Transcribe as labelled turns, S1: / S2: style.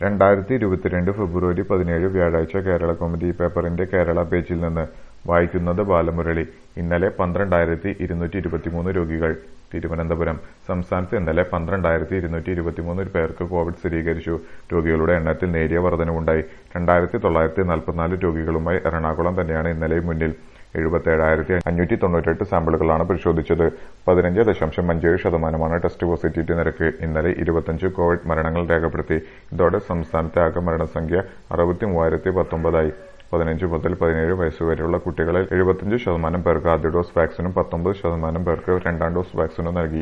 S1: രണ്ടായിരത്തി ഇരുപത്തിരണ്ട് ഫെബ്രുവരി പതിനേഴ് വ്യാഴാഴ്ച കേരള കൗമുദി പേപ്പറിന്റെ കേരള പേജിൽ നിന്ന് വായിക്കുന്നത് ബാലമുരളി ഇന്നലെ പന്ത്രണ്ടായിരത്തി ഇരുന്നൂറ്റി ഇരുപത്തിമൂന്ന് രോഗികൾ തിരുവനന്തപുരം സംസ്ഥാനത്ത് ഇന്നലെ പന്ത്രണ്ടായിരത്തി ഇരുന്നൂറ്റി ഇരുപത്തിമൂന്ന് പേർക്ക് കോവിഡ് സ്ഥിരീകരിച്ചു രോഗികളുടെ എണ്ണത്തിൽ നേരിയ വർധനവുണ്ടായി രണ്ടായിരത്തി തൊള്ളായിരത്തി നാൽപ്പത്തിനാല് രോഗികളുമായി എറണാകുളം തന്നെയാണ് ഇന്നലെ മുന്നിൽ എഴുപത്തേഴായിരത്തി അഞ്ഞൂറ്റി തൊണ്ണൂറ്റെട്ട് സാമ്പിളുകളാണ് പരിശോധിച്ചത് പതിനഞ്ച് ദശാംശം അഞ്ചേഴ് ശതമാനമാണ് ടെസ്റ്റ് പോസിറ്റിവിറ്റി നിരക്ക് ഇന്നലെ ഇരുപത്തഞ്ച് കോവിഡ് മരണങ്ങൾ രേഖപ്പെടുത്തി ഇതോടെ സംസ്ഥാനത്തെ ആകെ മരണസംഖ്യ അറുപത്തി മൂവായിരത്തി പത്തൊമ്പതായി പതിനഞ്ച് മുതൽ പതിനേഴ് വയസ്സുവരെയുള്ള കുട്ടികളിൽ എഴുപത്തിയഞ്ച് ശതമാനം പേർക്ക് ആദ്യ ഡോസ് വാക്സിനും പത്തൊമ്പത് ശതമാനം പേർക്ക് രണ്ടാം ഡോസ് വാക്സിനും നൽകി